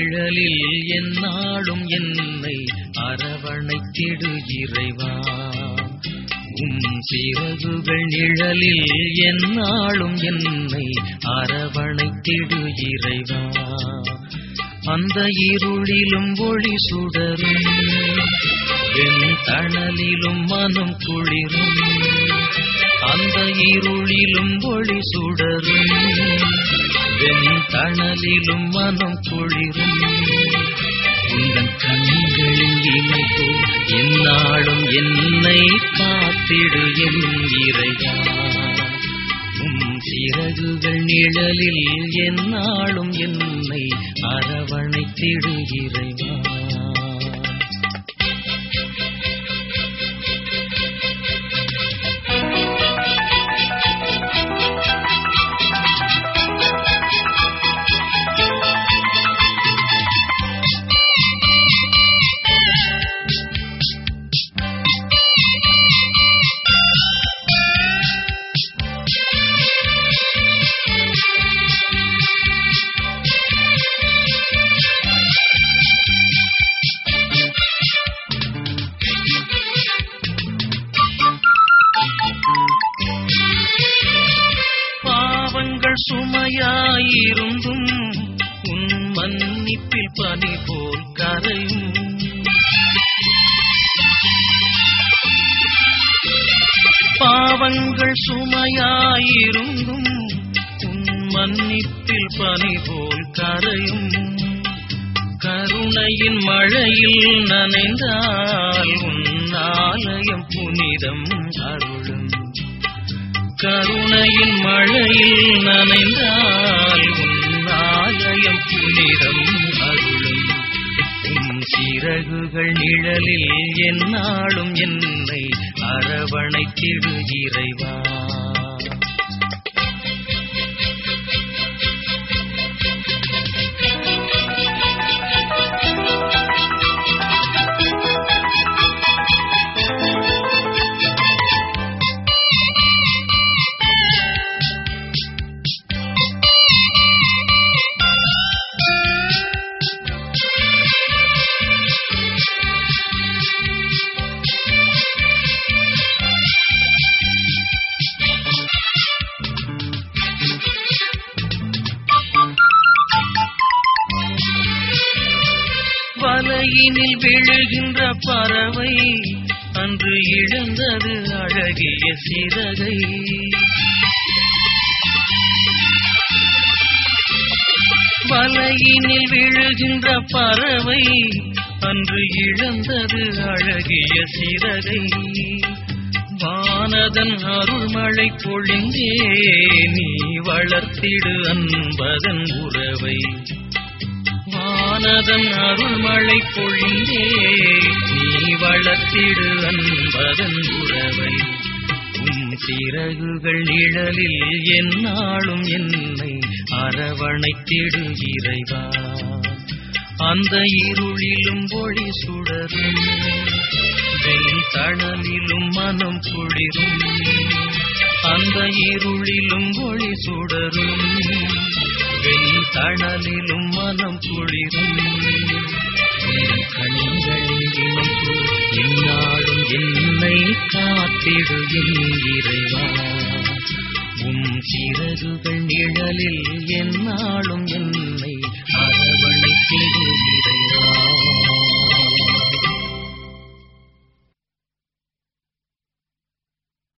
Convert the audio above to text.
நிழலில் எந்நாளும் என்னை அரவணைத்திடு இறைவா உம் சிறகுகள் நிழலில் எந்நாளும் என்னை அரவணைத்திடு இறைவா அந்த இருளிலும் ஒளி சுடரும் என் தணலிலும் மனம் குளிரும் அந்த இருளிலும் ஒளி சுடரும் என் தணலிலும் மனம் குளிரும் உங்கள் கண்களில் இமைப்போ எந்நாளும் என்னை காத்திடு என் இறைவா உம் சிறகுகள் நிழலில் எந்நாளும் என்னை அரவணைத்திடு இறைவா பாவங்கள் சுமையாயிருந்தும் உன் மன்னிப்பில் பனி போல் கரையும் பாவங்கள் சுமையாயிருந்தும் உன் மன்னிப்பில் பனி போல் கரையும் கருணையின் மழையில் நனைந்தால் உன் ஆலயம் புனிதம் அருளும் கருணையின் மழையில் நனைந்தால் உன் ஆலயம் புனிதம் அருளும் உன் சிறகுகள் நிழலில் எந்நாளும் என்னை அரவணைத்திடு இறைவா வலையினில் விழுகின்ற பறவை அன்று இழந்தது அழகிய சிறகை வலையினில் விழுகின்ற பறவை அன்று இழந்தது அழகிய சிறகை வானதன் அருள்மழை பொழிந்தே நீ வளர்த்திடு அன்பதன் உறவை வானதன் அருள்மழை பொழிந்தே நீ வளர்த்திடு அன்பதன் உறவை உன் சிறகுகள் நிழலில் எந்நாளும் என்னை அரவணைத்திடு இறைவா அந்த இருளிலும் ஒளி சுடரும் வெண் தணலிலும் மனம் குளிரும் அந்த இருளிலும் ஒளி சுடரும் வெண் தணலிலும் மனம் குளிரும் உன் கண்களில் இமைப்பு எந்நாளும் என்னை காத்திடு என் இறைவா உம் சிறகுகள் நிழலில் எந்நாளும் என்னை